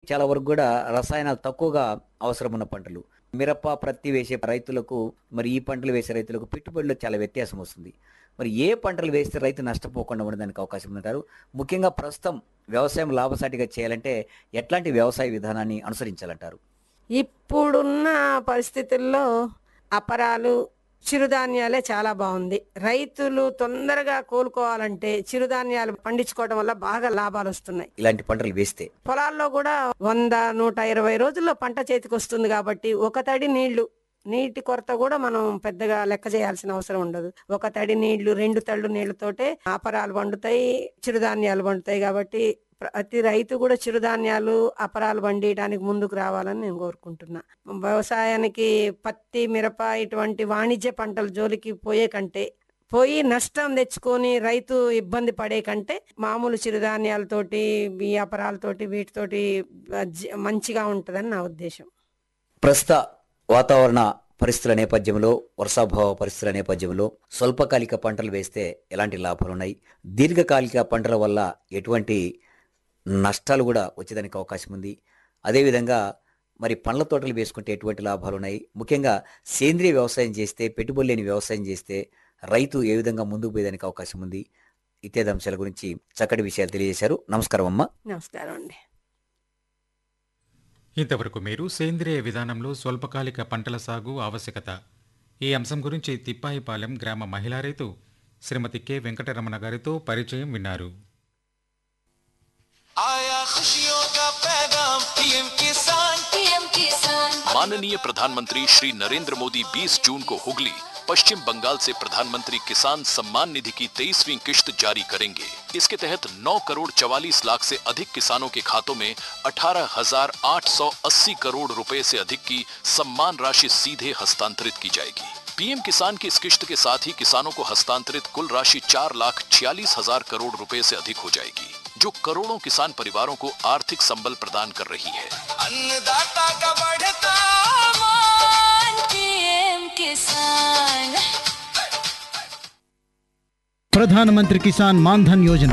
చాలా వరకు కూడా రసాయనాలు తక్కువగా అవసరం ఉన్న పంటలు మిరప ప్రత్తి వేసే రైతులకు మరి ఈ పంటలు వేసే రైతులకు పెట్టుబడిలో చాలా వ్యత్యాసం వస్తుంది మరి ఏ పంటలు వేస్తే రైతు నష్టపోకుండా ఉండడానికి అవకాశం ఉందంటారు ముఖ్యంగా ప్రస్తుతం వ్యవసాయం లాభసాటిగా చేయాలంటే ఎట్లాంటి వ్యవసాయ విధానాన్ని అనుసరించాలంటారు ఇప్పుడున్న పరిస్థితుల్లో అపరాలు చిరుధాన్యాలే చాలా బాగుంది రైతులు తొందరగా కోలుకోవాలంటే చిరుధాన్యాలు పండించుకోవడం వల్ల బాగా లాభాలు వస్తున్నాయి ఇలాంటి పంటలు వేస్తే పొలాల్లో కూడా వంద నూట ఇరవై రోజుల్లో పంట చేతికి వస్తుంది కాబట్టి ఒక తడి నీళ్లు నీటి కొరత కూడా మనం పెద్దగా లెక్క చేయాల్సిన అవసరం ఉండదు ఒక తడి నీళ్లు రెండు తళ్ళు నీళ్లతోటే అపరాలు పండుతాయి చిరుధాన్యాలు పండుతాయి కాబట్టి ప్రతి రైతు కూడా చిరుధాన్యాలు అపరాలు పండియడానికి ముందుకు రావాలని నేను కోరుకుంటున్నా వ్యవసాయానికి పత్తి మిరప ఇటువంటి వాణిజ్య పంటల జోలికి పోయే కంటే పోయి నష్టం తెచ్చుకొని రైతు ఇబ్బంది పడే కంటే మామూలు చిరుధాన్యాలతోటి ఈ అపరాలతోటి వీటితోటి ఆ, జ- మంచిగా ఉంటుందని నా ఉద్దేశం ప్రస్తుత వాతావరణ పరిస్థితుల నేపథ్యంలో వర్షాభావ పరిస్థితుల నేపథ్యంలో స్వల్పకాలిక పంటలు వేస్తే ఎలాంటి లాభాలు ఉన్నాయి దీర్ఘకాలిక పంటల వల్ల ఎటువంటి నష్టాలు కూడా వచ్చేదానికి అవకాశం ఉంది అదేవిధంగా మరి పండ్ల తోటలు వేసుకుంటే ఎటువంటి లాభాలు ఉన్నాయి ముఖ్యంగా సేంద్రియ వ్యవసాయం చేస్తే పెట్టుబడి లేని వ్యవసాయం చేస్తే రైతు ఏ విధంగా ముందుకు పోయేదానికి అవకాశం ఉంది ఇత్యాది అంశాల గురించి చక్కటి విషయాలు తెలియజేశారు నమస్కారం అమ్మ నమస్కారం అండి ఇంతవరకు మీరు సేంద్రియ విధానంలో స్వల్పకాలిక పంటల సాగు ఆవశ్యకత ఈ అంశం గురించి తిప్పాయిపాలెం గ్రామ మహిళా రైతు శ్రీమతి కె వెంకటరమణ గారితో పరిచయం విన్నారు आया खुशियों का पैगाम पीएम किसान पीएम किसान माननीय प्रधानमंत्री श्री नरेंद्र मोदी 20 जून को हुगली पश्चिम बंगाल से प्रधानमंत्री किसान सम्मान निधि की तेईसवीं किश्त जारी करेंगे इसके तहत 9 करोड़ 44 लाख से अधिक किसानों के खातों में 18,880 करोड़ रुपए से अधिक की सम्मान राशि सीधे हस्तांतरित की जाएगी पीएम किसान की इस किश्त के साथ ही किसानों को हस्तांतरित कुल राशि चार लाख छियालीस हजार करोड़ रुपए से अधिक हो जाएगी जो करोड़ों किसान परिवारों को आर्थिक संबल प्रदान कर रही है अन्नदाता का बढ़ता मान पीएम किसान ప్రధానమంత్రి కిసాన్ మాన్ధన్ యోజన